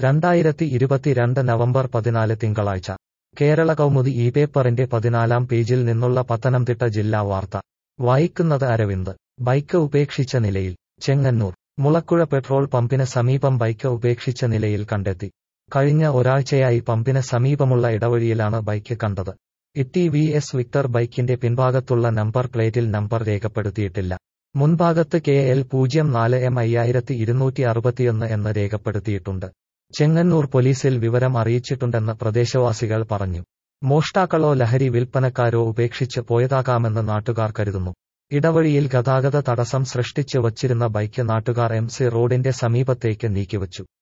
രണ്ടായിരത്തി ഇരുപത്തിരണ്ട് നവംബർ പതിനാല് തിങ്കളാഴ്ച കേരള കൗമുദി ഈ പേപ്പറിന്റെ പതിനാലാം പേജിൽ നിന്നുള്ള പത്തനംതിട്ട ജില്ലാ വാർത്ത വായിക്കുന്നത് അരവിന്ദ് ബൈക്ക് ഉപേക്ഷിച്ച നിലയിൽ ചെങ്ങന്നൂർ മുളക്കുഴ പെട്രോൾ പമ്പിന് സമീപം ബൈക്ക് ഉപേക്ഷിച്ച നിലയിൽ കണ്ടെത്തി കഴിഞ്ഞ ഒരാഴ്ചയായി പമ്പിന് സമീപമുള്ള ഇടവഴിയിലാണ് ബൈക്ക് കണ്ടത് ഇട്ടി വി എസ് വിക്ടർ ബൈക്കിന്റെ പിൻഭാഗത്തുള്ള നമ്പർ പ്ലേറ്റിൽ നമ്പർ രേഖപ്പെടുത്തിയിട്ടില്ല മുൻഭാഗത്ത് കെ എൽ പൂജ്യം നാല് എം അയ്യായിരത്തി ഇരുന്നൂറ്റി അറുപത്തിയൊന്ന് എന്ന് രേഖപ്പെടുത്തിയിട്ടുണ്ട് ചെങ്ങന്നൂർ പോലീസിൽ വിവരം അറിയിച്ചിട്ടുണ്ടെന്ന് പ്രദേശവാസികൾ പറഞ്ഞു മോഷ്ടാക്കളോ ലഹരി വിൽപ്പനക്കാരോ ഉപേക്ഷിച്ച് പോയതാകാമെന്ന് നാട്ടുകാർ കരുതുന്നു ഇടവഴിയിൽ ഗതാഗത തടസ്സം സൃഷ്ടിച്ച് വച്ചിരുന്ന ബൈക്ക് നാട്ടുകാർ എം സി റോഡിന്റെ സമീപത്തേക്ക് നീക്കിവച്ചു